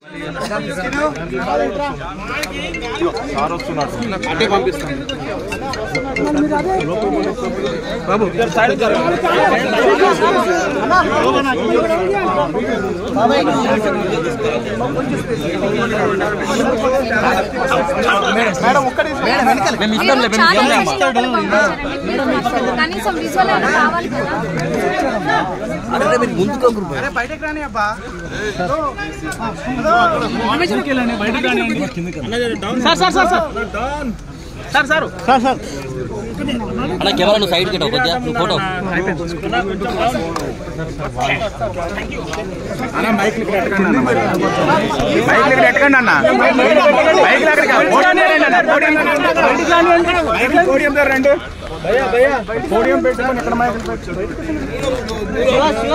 అంటే పంపిస్తాను బాబు మేము ఇస్తాంలే మేము చాలా ఇస్తాంలే అమ్మా. కష్టపడి పంపించారండి. కనీసం విజువల్ అయినా కావాలి కదా అన్న కెమెరా నువ్వు సైడ్ కిட்ட కొద్దిగా నువ్వు ఫోటో అన్న మైక్ పెట్టకండి అన్న మరి. మైక్ పెట్టకండి అన్న మైక్ పోడియం దగ్గర రండి పోడియం పెట్టుకొని ఇక్కడ మైక్